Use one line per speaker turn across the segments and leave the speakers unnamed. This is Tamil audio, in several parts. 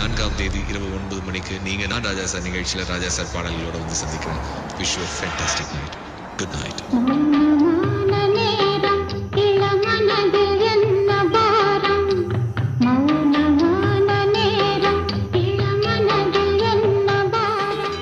நான்காம் தேதி இரவு ஒன்பது மணிக்கு நீங்க நான் ராஜா சார் நிகழ்ச்சியில ராஜா சார் பாடல்களோட வந்து சந்திக்கிறேன் wish you fantastic night good night
மௌனமான நேரம் இளமனதில் என்ன பாரம் மௌனமான நேரம் இளமனதில் என்ன பாரம்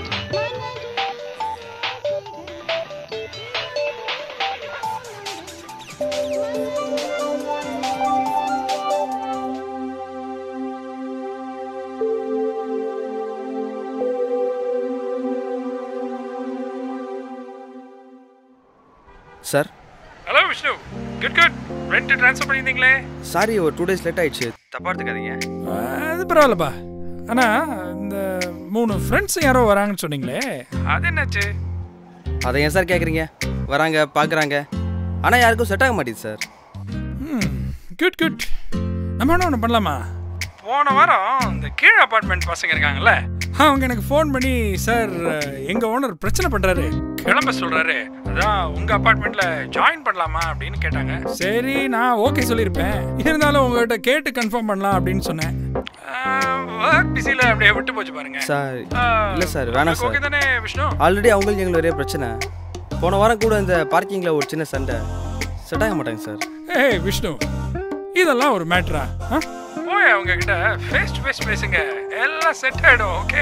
sir
hello Vishnu good good rent transfer பண்ணியிருந்தீங்களே
சாரி ஒரு டூ டேஸ் லேட் ஆயிடுச்சு தப்பா எடுத்துக்காதீங்க
அது பரவாயில்லப்பா ஆனால் இந்த மூணு ஃப்ரெண்ட்ஸ் யாரோ வராங்கன்னு சொன்னீங்களே அது என்னாச்சு
அதை ஏன் சார் கேட்குறீங்க வராங்க பார்க்குறாங்க ஆனால் யாருக்கும் செட் ஆக மாட்டேங்குது சார்
குட் குட் நம்ம என்ன ஒன்று பண்ணலாமா போன வாரம் இந்த கீழ் அப்பார்ட்மெண்ட் பசங்க இருக்காங்கல்ல அவங்க எனக்கு ஃபோன் பண்ணி சார் எங்கள் ஓனர் பிரச்சனை பண்ணுறாரு கிளம்ப சொல்கிறாரு அதான் உங்கள் அப்பார்ட்மெண்ட்டில் ஜாயின் பண்ணலாமா அப்படின்னு கேட்டாங்க சரி நான் ஓகே சொல்லியிருப்பேன் இருந்தாலும் உங்கள்கிட்ட கேட்டு கன்ஃபார்ம் பண்ணலாம் அப்படின்னு சொன்னேன் ஒர்க் பிஸியில் அப்படியே விட்டு போச்சு பாருங்க
சார் இல்லை சார் வேணாம்
ஓகே
சார்
தானே விஷ்ணு
ஆல்ரெடி அவங்களுக்கு எங்களுக்கு ஒரே பிரச்சனை போன வாரம் கூட இந்த பார்க்கிங்கில் ஒரு சின்ன சண்டை செட் ஆக மாட்டாங்க சார்
ஏய் விஷ்ணு இதெல்லாம் ஒரு மேட்ரா போய் அவங்க கிட்ட ஃபேஸ் டு ஃபேஸ் பேசுங்க எல்லாம் செட் ஆயிடும் ஓகே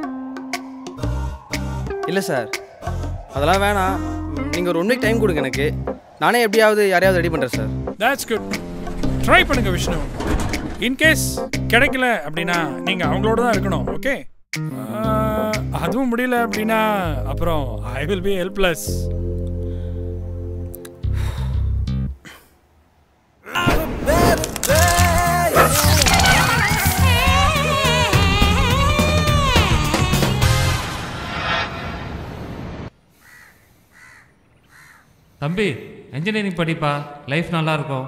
இல்லை சார் அதெல்லாம் வேணாம் நீங்கள் ஒரு ஒன் வீக் டைம் கொடுங்க எனக்கு நானே எப்படியாவது யாரையாவது ரெடி பண்ணுறேன் சார்
தட்ஸ் குட் ட்ரை பண்ணுங்க விஷ்ணு இன்கேஸ் கிடைக்கல அப்படின்னா நீங்க அவங்களோட தான் இருக்கணும் ஓகே அதுவும் முடியல அப்படின்னா அப்புறம் ஐ வில் பி ஹெல்ப்லெஸ்
தம்பி இன்ஜினியரிங் படிப்பா லைஃப் நல்லா இருக்கும்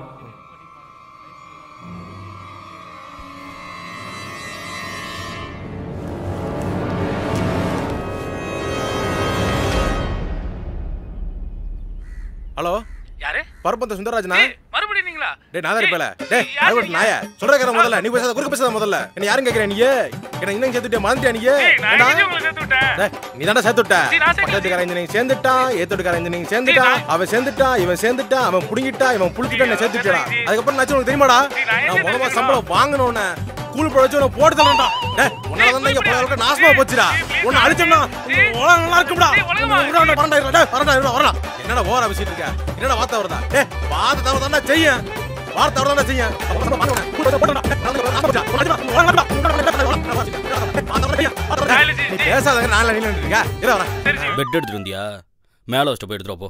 ஹலோ
யாரு
பரப்பந்த சுந்தரராஜனா
மறுபடியும் நீங்களா
டேய் நான் தான் இருப்பேல டேய் நான் நாய சொல்ற கேற முதல்ல நீ பேசாத குறுக்க பேசாத முதல்ல என்ன யாரும் கேக்குற நீ என்ன இன்னும் சேர்த்துட்டே மறந்துட்டியா நீ டேய் நீ தானே சேர்த்து விட்ட பக்கத்துக்கார இன்ஜினியரிங் சேர்ந்துட்டான் ஏத்தோட்டுக்கார இன்ஜினியரிங் சேர்ந்துட்டான் அவன் சேர்ந்துட்டான் இவன் சேர்ந்துட்டான் அவன் புடுங்கிட்டா இவன் புடிச்சிட்டா என்ன சேர்த்துட்டா அதுக்கப்புறம் நான் உனக்கு தெரியுமாடா நான் முதல்ல சம்பளம் வாங்கணும்னு கூல் போட வச்சு உன போட்டு தரேன்டா டேய் உன்னால தான் இங்க போற அளவுக்கு நாசமா போச்சுடா உன்னை அழிச்சோம்னா உலகம் நல்லா இருக்கும்டா உன்னை பரண்டா இருடா டேய் பரண்டா இருடா வரலாம் என்னடா ஓர பேசிட்டு இருக்க என்னடா வார்த்தை வருதா டேய் வார்த்தை தவிர தானே செய்ய வார்த்தை தவிர தானே செய்ய நீ பேசாதங்க நாலு நீங்க இருக்கா இரு வரேன்
பெட் எடுத்துட்டு வந்தியா மேலே வச்சுட்டு போய் எடுத்துட்டு வா, போ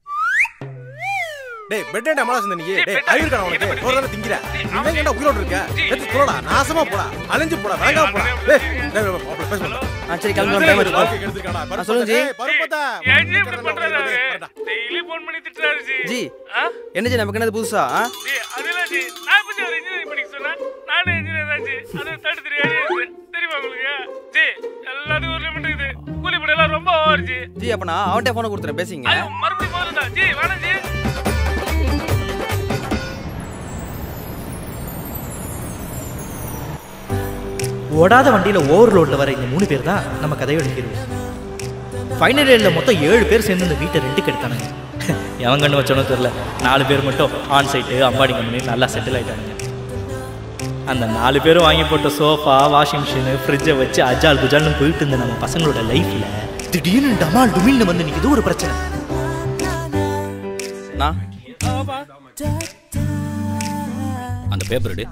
டேய் பெட் என்ன மலை சொந்த நீ டேய் அறிவு இருக்கா உனக்கு ஒரு தடவை திங்கிற நீ என்ன உயிரோட இருக்க எடுத்து சொல்லடா நாசமா போடா அழிஞ்சு போடா வேகாம போடா டேய் டேய் மாப்ள பேச மாட்டேன்
ஆ சரி கிளம்பி டைம் இருக்கு ஆ, சொல்லுங்க ஜி
பருப்பத்தா
டெய்லி ஃபோன் பண்ணி திட்டுறாரு ஜி
ஜி என்ன ஜி நமக்கு என்னது புதுசா ஆ?
ஜி அதெல்லாம் ஜி நான் பத்தி ஒரு இன்ஜினியரிங் படிக்க சொன்னேன் நானும் இன்ஜினியர் தான் ஜி அது தேர்ட்டி த்ரீ இயர்ஸ் தெரியுமா உங்களுக்கு ஜி எல்லாத்துக்கும் ஒரு லிமிட் இருக்குது கூலி படையெல்லாம் ரொம்ப ஓவர் ஜி
ஜி அப்ப நான் அவன்கிட்ட ஃபோனை கொடுத்துறேன் பேசிங்க
அது மறுபடியும் முதல்ல தான் ஜி வேணாம் ஜி
ஓடாத வண்டியில் ஓவர்லோடில் வர இந்த மூணு பேர் தான் நம்ம கதையோட ஹீரோஸ் ஃபைனல் இயரில் மொத்தம் ஏழு பேர் சேர்ந்து இந்த வீட்டை ரெண்டுக்கு எடுத்தானுங்க எவன் கண்ணு வச்சோனோ தெரில நாலு பேர் மட்டும் ஆன் சைட்டு அம்பாடி கம்பெனி நல்லா செட்டில் ஆயிட்டானுங்க அந்த நாலு பேரும் வாங்கி போட்ட சோஃபா வாஷிங் மிஷினு ஃப்ரிட்ஜை வச்சு அஜால் குஜால்னு போயிட்டு இருந்த நம்ம பசங்களோட லைஃப்பில் திடீர்னு டமால் டுமில்னு வந்து நிற்கிது ஒரு பிரச்சனை
நான்
அந்த பேப்பர் எடு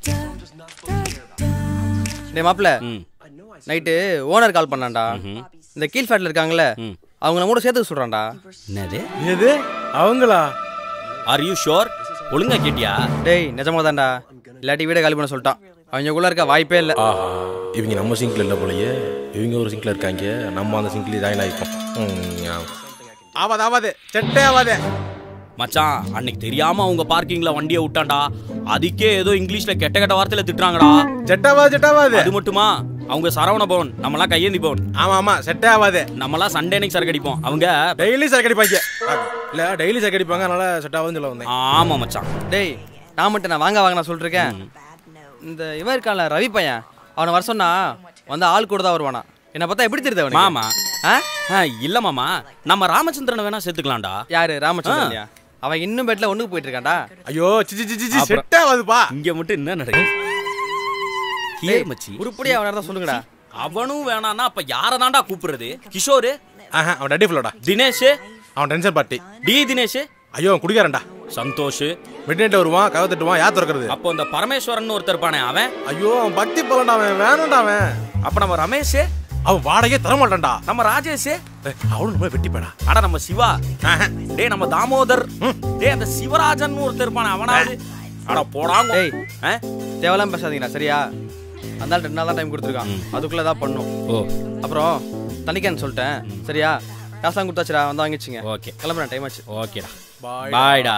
டேய் மாப்ள நைட்டு ஓனர் கால் பண்ணான்டா இந்த கீழ் ஃபேட்ல இருக்காங்கல்ல அவங்கள கூட சேர்த்து சொல்றான்டா
என்னது
எது அவங்களா
ஆர் யூ ஷோர் ஒழுங்கா கேட்டியா
டேய் நிஜமா தான்டா இல்லாட்டி வீட காலி பண்ண சொல்லிட்டான் அவங்களுக்குள்ள இருக்க வாய்ப்பே இல்லை
ஆஹா இவங்க நம்ம சிங்க்ல இல்ல போலயே இவங்க ஒரு சிங்க்ல இருக்காங்க நம்ம அந்த சிங்க்ல ஜாயின் ஆகிப்போம் ஆவாது ஆவாது செட்டே ஆவாது
மச்சான் அன்னைக்கு தெரியாம அவங்க பார்க்கிங்ல வண்டியை விட்டான்டா அதுக்கே ஏதோ இங்கிலீஷ்ல கெட்ட கெட்ட வார்த்தையில திட்டுறாங்கடா
செட்டாவாது செட்டாவாது
அது மட்டுமா அவங்க சரவண பவன் நம்மலாம் கையேந்தி பவன்
ஆமா ஆமா செட்டே ஆவாது
நம்மலாம் சண்டே அன்னைக்கு சரக்கு அடிப்போம் அவங்க
டெய்லி சரக்கு அடிப்பாங்க இல்ல டெய்லி சரக்கு அடிப்பாங்க அதனால செட் ஆகுதுன்னு சொல்ல வந்தேன்
ஆமா மச்சான்
டேய் நான் மட்டும் நான் வாங்க வாங்க நான் சொல்லிருக்கேன் இந்த இவன் இருக்கான்ல ரவி பையன் அவனை வர சொன்னா வந்து ஆள் கூட தான் வருவானா என்ன பார்த்தா எப்படி தெரியுது அவனுக்கு
மாமா
ஆ?
ஆ, இல்ல மாமா நம்ம ராமச்சந்திரனை வேணா சேர்த்துக்கலாம்டா
யாரு ராமச்சந்திரன்யா அவன் இன்னும் பெட்ல ஒண்ணுக்கு போயிட்டு இருக்கான்டா
ஐயோ சிச்சி சிச்சி சிச்சி
அப்புறம்.
செட் ஆகாதுப்பா
இங்க மட்டும் என்ன நடக்குது ஹியர் மச்சி
உருப்படியா அவனை தான் சொல்லுங்கடா
அவனும் வேணான்னா அப்ப யாரை தான்டா கூப்பிடுறது கிஷோரு
ஆஹா அவன் டட்டி ஃபுல்லோடா
தினேஷ்
அவன் டென்ஷன் பார்ட்டி
டி தினேஷ்
ஐயோ அவன் குடிக்காரன்டா
சந்தோஷ்
மிட் நைட் வருவான் கதை தட்டுவான் யார் திறக்கிறது
அப்போ இந்த பரமேஸ்வரன் ஒருத்தர் இருப்பானே அவன்
ஐயோ அவன் பக்தி போலண்டா அவன் வேணாம்டா அவன்
அப்ப நம்ம ரமேஷ்
அவன் வாடகையே தர மாட்டான்டா
நம்ம ராஜேஷ்
ஏய், அவனும் நம்ம வெட்டி போடா
அட நம்ம சிவா டேய் நம்ம தாமோதர் டேய் அந்த சிவராஜன் ஒருத்தர் இருப்பானே அவனாவது அட போடாங்க
டேய் தேவையில்லாம பேசாதீங்களா சரியா அந்த ஆள் ரெண்டு நாள் தான் டைம் கொடுத்துருக்கான் அதுக்குள்ள தான் பண்ணும்
ஓ
அப்புறம் தனிக்கான்னு சொல்லிட்டேன் சரியா காசாங்க கொடுத்தாச்சுடா வந்து வாங்கிச்சுங்க
ஓகே
கிளம்புறேன் டைம் ஆச்சு
ஓகேடா பாய்டா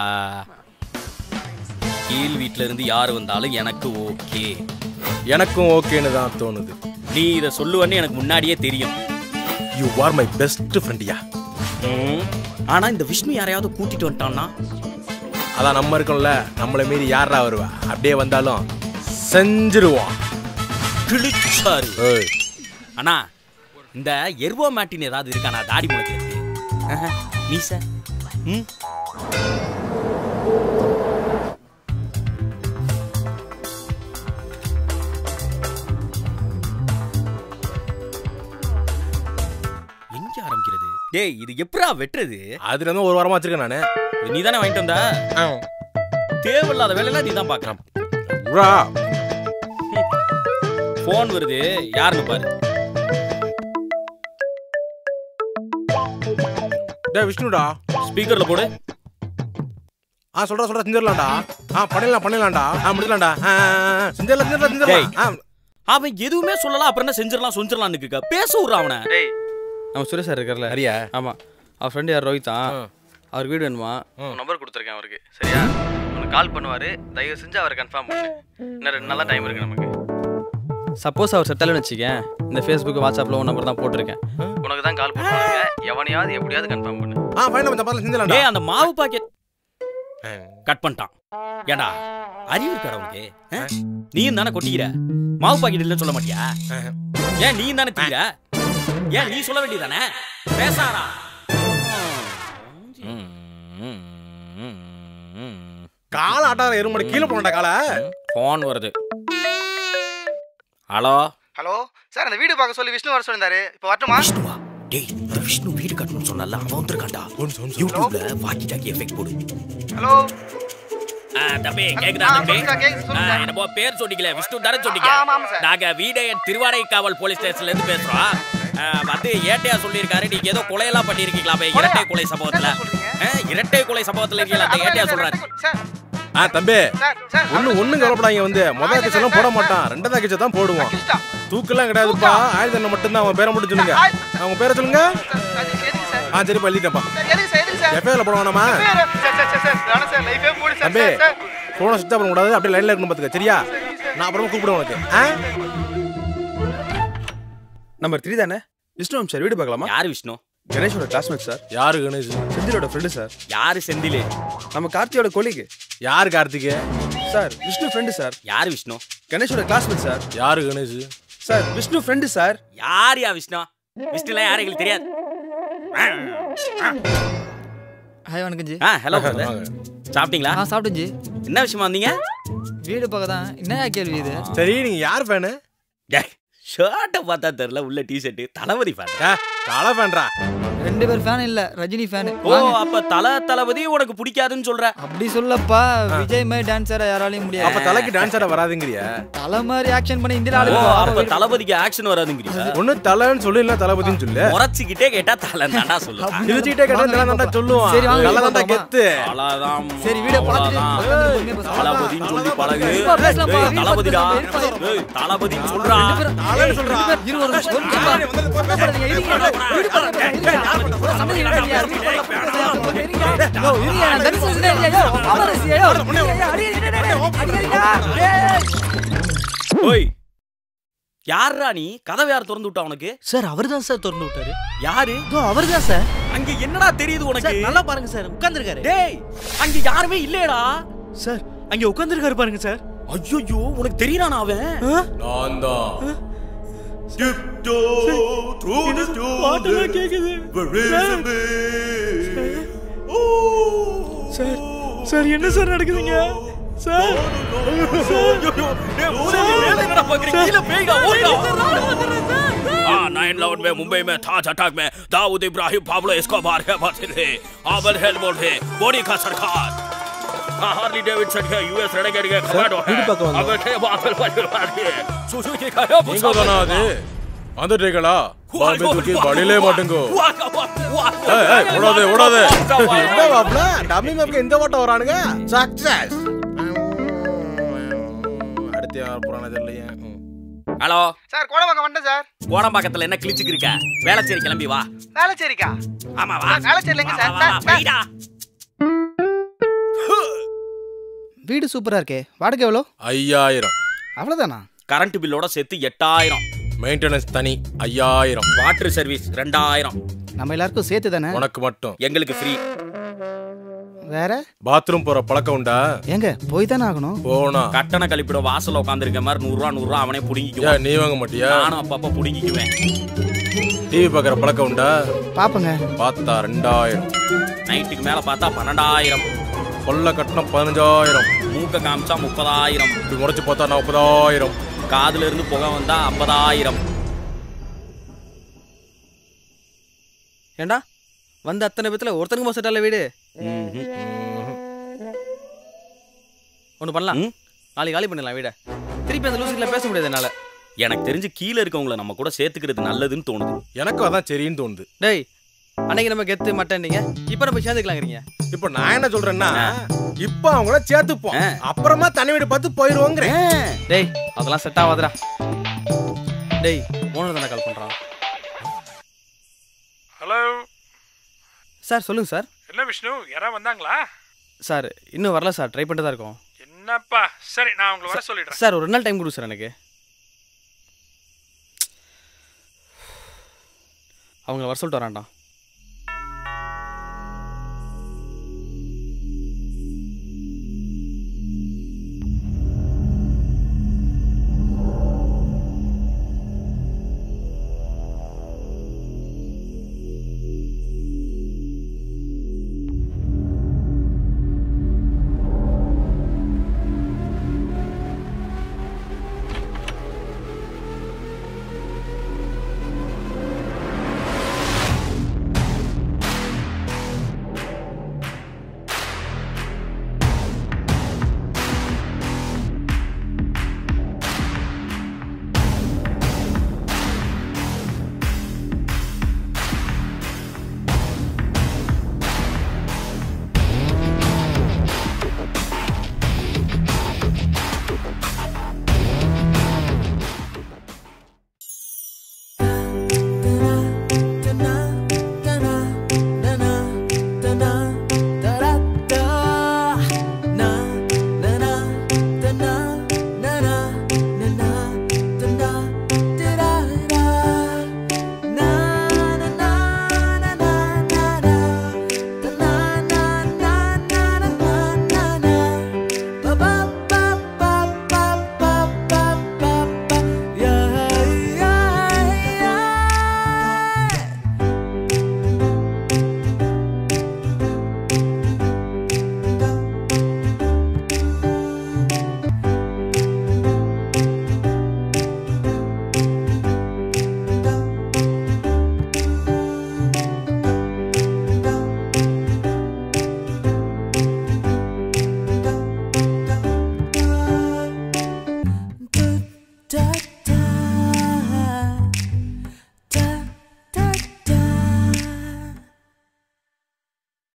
கீழ் வீட்ல இருந்து யார் வந்தாலும் எனக்கு ஓகே
எனக்கும் ஓகேன்னு தான் தோணுது
நீ இத சொல்லுவன்னு எனக்கு முன்னாடியே தெரியும்
யூ ஆர் மை பெஸ்ட் ஃப்ரெண்டியா
ம். ஆனா இந்த விஷ்ணு யாரையாவது கூட்டிட்டு வந்துட்டான்னா
அதான் நம்ம இருக்கோம்ல நம்மளை மீறி யாரா வருவா அப்படியே வந்தாலும் செஞ்சிருவான்
கிழிச்சாரு
ஏய்,
அண்ணா இந்த எர்வோ மேட்டின் ஏதாவது இருக்கானா தாடி முளைக்கிறதுக்கு ஆஹா, மீச ம் எங்க ஆரம்பிக்கிறது டேய் இது எப்படா வெட்டுறது
அதுல இருந்து ஒரு வாரமா வச்சிருக்கேன் நானு
நீ தானே வாங்கிட்டு வந்த தேவையில்லாத வேலையெல்லாம் நீ தான் பாக்குறான்
ப்ரா
ஃபோன் வருது யாருன்னு பாரு
டேய் விஷ்ணுடா
ஸ்பீக்கர்ல போடு
ஆ சொல்றா சொல்றா செஞ்சிடலாம்டா ஆ பண்ணிடலாம் பண்ணிடலாம்டா ஆ முடிக்கலாம்டா ஆ, ஆ, ஆ, செஞ்சிடலாம் செஞ்சிடலாம் செஞ்சிடலாம் ஆ
அவன் எதுவுமே சொல்லலாம் அப்புறம் என்ன செஞ்சிடலாம் செஞ்சிடலாம்னு இருக்கா பேச விட்றான் அவனை
டேய் நம்ம சுரேஷ் சார் இருக்கார்ல
சரியா
ஆமா அவர் ஃப்ரெண்டு யார் ரோஹிதா அவர் வீடு வேணுமா நம்பர் கொடுத்துருக்கேன் அவருக்கு சரியா உனக்கு கால் பண்ணுவாரு தயவு செஞ்சு அவரை கன்ஃபார்ம் பண்ணு இன்னும் ரெண்டு நாளா டைம் இருக்கு நமக்கு சப்போஸ் அவர் செட்டாலும் வச்சுக்கேன் இந்த ஃபேஸ்புக் வாட்ஸ்அப்பில் உன் நம்பர் தான் போட்டிருக்கேன் உனக்கு தான் கால் பண்ணுவாங்க எவனையாவது எப்படியாவது கன்ஃபார்ம் பண்ணு
ஆ ஃபைன் நம்ம தப்பால செஞ்சிடலாம்டா
டேய் அந்த மாவு பாக்கெட் கட் பண்ணிட்டான் ஏடா அறிவு இருக்காடா உனக்கு ஆ? நீயும் தானே கொட்டிக்கிற மாவு பாக்கெட் இல்லைன்னு சொல்ல மாட்டியா ஏன் நீயும் தானே தீர ஏன் நீ சொல்ல வேண்டியதானே பேசாரா
கால ஆட்டார எருமடை கீழே போனடா கால
ஃபோன் வருது ஹலோ
ஹலோ சார் அந்த வீடு பார்க்க சொல்லி விஷ்ணு வர சொல்லியிருந்தாரு இப்போ வரட்டுமா
விஷ்ணுவா டேய் இந்த விஷ்ணு வீடு கட்டணும்னு சொன்னல அவன் வந்திருக்கான்டா யூடியூப்ல வாக்கி டாக்கி எஃபெக்ட் போடு
ஹலோ
ஆ, தம்பி கேக்குதா
ஆ,
தம்பி
சொல்லுங்க, கேக்குது, சொல்லுங்க.
ஆ, என்னமோ பேர் சொன்னீங்களே விஷ்ணு தானே சொன்னீங்க
ஆ, ஆமா, ஆமா, சார்.
நாங்க வீடையன் திருவானைக்காவல் போலீஸ் ஸ்டேஷன்ல இருந்து பேசுறோம் ஆ, வந்து ஏட்டையா சொல்லியிருக்காரு நீங்க ஏதோ கொலையெல்லாம் பண்ணிருக்கீங்களாமே இரட்டை கொலை சம்பவத்துல ஆ, இரட்டை கொலை சம்பவத்துல இருக்கீங்களா அந்த ஏட்டையா சொல்றாரு
ஆ தம்பி ஒண்ணு ஒண்ணும் கவலைப்படாங்க வந்து முதல் கேஸ் எல்லாம் போட மாட்டான் ரெண்டாவது கேஸ் தான் போடுவான் தூக்கெல்லாம் கிடையாதுப்பா ஆயுத எண்ணெய் மட்டும் தான் அவன் பேரை மட்டும் சொல்லுங்க அவங்க பேரை சொல்லுங்க ஆ சரிப்பா எழுதிட்டேன்ப்பா எஃப்ஐஆர்ல போட வேணாமா தம்பி போன சுத்தா பண்ண கூடாது அப்படியே லைன்ல இருக்கணும் பாத்துக்க சரியா நான் அப்புறமா கூப்பிடுவேன் உனக்கு ஆ
நம்பர் த்ரீ தானே விஷ்ணு சார் வீடு பார்க்கலாமா
யாரு விஷ்ணு
கணேஷோட கிளாஸ்மேட் சார்
யாரு கணேஷ்
செந்திலோட ஃப்ரெண்டு சார்
யாரு செந்திலு
நம்ம கார்த்தியோட கொலிக்கு
யாரு Karthik
sir Vishnu friend sir
யாரு விஷ்ணு
கணேஷோட கிளாஸ்மேட் சார்
யாரு Ganesh
sir Vishnu friend sir
யார் யா விஷ்ணு விஷ்ணுலாம் யாரு எங்களுக்கு தெரியாது
ஹாய் வணக்கம் ஜி
ஆ ஹலோ சாப்பிட்டீங்களா
ஆ சாப்பிட்டேன் ஜி
என்ன விஷயமா வந்தீங்க
வீடு பக்கம் தான் என்ன கேள்வி இது
சரி நீங்க யார் ஃபேனு
ஷர்ட்டை பார்த்தா தெரியல உள்ள டிஷர்ட் தளபதி ஃபேன்
தலை ஃபேன்ரா
ரெண்டு பேர் ஃபேன் இல்ல ரஜினி ஃபேன்
ஓ அப்ப தல தளபதி உனக்கு பிடிக்காதுன்னு சொல்ற
அப்படி சொல்லப்பா விஜய் மாதிரி டான்ஸரை யாராலையும் முடியாது
அப்ப தலைக்கு டான்ஸ் ஆட வராதுங்கறியா
தலை மாதிரி ஆக்ஷன் பண்ணி இந்தியில
ஓ அப்ப
ஆளு
தளபதிக்கு ஆக்ஷன் வராதுங்கிறீங்க
ஒண்ணு தலைன்னு சொல்லு இல்ல தளபதின்னு சொல்லு
முறைச்சிக்கிட்டே கேட்டா தலை தாண்டா சொல்லு
இழுச்சிட்டே கேட்டா தலை தாண்டா சொல்லுவான்
சரி, வாங்க,
தலை தாண்டா
போலாமா?
கெத்து
அவ்வளவுதான்
சரி வீட பார்த்துட்டு
அவ்வளவுதான்.
உட்கார்ந்து பொறுமையா பேசலாம்.
தளபதின்னு சொல்லி பழகு
இருப்பா, பேசலாம்ப்பா,
ஏய்,
இருப்பா,
தளபதிடா
இருப்பா, இருப்பா.
ஏய், தளபதின்னு சொல்றா
தலைன்னு சொல்றா
இரு ஒரு நிமிஷம், ஒரு நிமிஷம். கோவப்படாதீங்க, இருங்க. வீடு பக்கம், இருங்க. ஒரு சண்டை இல்லாதீங்க. வீடு பக்கம், இருங்க. யோ, இருங்க, நான் தரிசனம் செஞ்சேன். யோ, அமரசி, யோ. யோ, அடி, அடி, அடி, அடி, அடி, அடி, ஏய்.
ஓய் யாரா நீ கதவை யார் திறந்து விட்டா உனக்கு
சார் அவர் தான் சார் திறந்து விட்டாரு
யாரு
இதோ அவர் தான் சார்
அங்க என்னடா தெரியுது உனக்கு
சார் நல்லா பாருங்க சார் உட்கார்ந்துருக்காரு
டேய் அங்க யாருமே இல்லையடா
சார் அங்க உட்கார்ந்துருக்காரு பாருங்க சார்
ஐயோ உனக்கு தெரியறானா அவன்
நான் தான்
பாட்டெல்லாம் கேக்குது சார் சார் என்ன சார் நடக்குதுங்க சார்
नाइन लाउड में मुंबई में थाज अटैक में दाऊद इब्राहिम पाब्लो एस्कोबार है बसिल है आबल हेलमोल्ड है बॉडी का सरकार हार्ली डेविडसन है यूएस रेनेगेड के कमांडो है
வீடு பக்கம்
अब के बादल वाले वाले सुजुकी का है
நீங்க தானா அது வந்துட்டீங்களா பாம்பே தூக்கி வழியிலே மாட்டுங்கோ ஏய், ஏய், ஓடாதே ஓடாதே என்ன மாப்ள டம்மி மேப்க்கு இந்த ஓட்டம் வரானுங்க சக்சஸ் அடுத்து யார் போறானே தெரியலையே ம்.
ஹலோ
சார் கோடம்பாக்கம் வந்துட்டேன் சார்
கோடம்பாக்கத்துல என்ன கிழிச்சுக்கு இருக்க வேளச்சேரி கிளம்பி வா
வேளச்சேரிக்கா
ஆமா வா
வேளச்சேரிலங்க சார்
வா, வா,
சார்,
வைடா.
வீடு சூப்பரா இருக்கே வாடகை எவ்வளோ
ஐயாயிரம்
அவ்வளோதானா
கரண்ட் பில்லோட சேர்த்து எட்டாயிரம்
மெயின்டெனன்ஸ் தனி ஐயாயிரம்
வாட்டர் சர்வீஸ் ரெண்டாயிரம்
நம்ம எல்லாருக்கும் சேர்த்து தானே
உனக்கு மட்டும்
எங்களுக்கு ஃப்ரீ
வேற
பாத்ரூம் போற பழக்கம் உண்டா
ஏங்க போய் தானே ஆகணும்
போனா
கட்டண கழிப்பிட வாசல்ல உட்காந்துருக்க மாதிரி நூறு ரூபா நூறு ரூபா அவனே புடிங்கிக்குவான்
ஏன் நீ வாங்க மாட்டியா
நானும் அப்பப்ப புடிங்கிக்குவேன்
டிவி பாக்குற பழக்கம் உண்டா
பாப்பங்க
பார்த்தா ரெண்டாயிரம்
நைட்டுக்கு மேல பார்த்தா பன்னெண்டாயிரம்
கொள்ள கட்டணம் பதினஞ்சாயிரம்
மூக்க காமிச்சா முப்பதாயிரம்
இப்படி முறைச்சு பார்த்தா நாற்பதாயிரம்
காதுல இருந்து புகை வந்தா ஐம்பதாயிரம்
ஏண்டா வந்த அத்தனை பேத்துல ஒருத்தனுக்கு செட் ஆகல வீடு ஒன்று பண்ணலாம்
ம்?
நாளைக்கு காலி பண்ணிடலாம் வீடை திருப்பி அந்த லூசிக்கில் பேச முடியாது என்னால
எனக்கு தெரிஞ்சு கீழே இருக்கவங்கள நம்ம கூட சேர்த்துக்கிறது நல்லதுன்னு தோணுது
எனக்கும் அதான் சரின்னு தோணுது
டேய் அன்னைக்கு நம்ம கெத்து மட்டன்னீங்க இப்போ நம்ம சேர்ந்துக்கலாங்கிறீங்க
இப்போ நான் என்ன சொல்றேன்னா இப்போ அவங்கள சேர்த்துப்போம் அப்புறமா தனி வீடு பார்த்து போயிருவோங்கிறேன்
டேய் அதெல்லாம் செட் ஆகாதுடா டேய் ஓனர் தானே கால் பண்ணுறான்
ஹலோ
சார் சொல்லுங்க சார்
என்ன விஷ்ணு யாராவது வந்தாங்களா
சார் இன்னும் வரல சார் ட்ரை பண்ணிட்டு தான் இருக்கோம்
என்னப்பா சரி நான் உங்களை வர சொல்லிடுறேன்
சார் ஒரு ரெண்டு நாள் டைம் கொடுங்க சார் எனக்கு அவங்க வர சொல்லிட்டு வரான்டா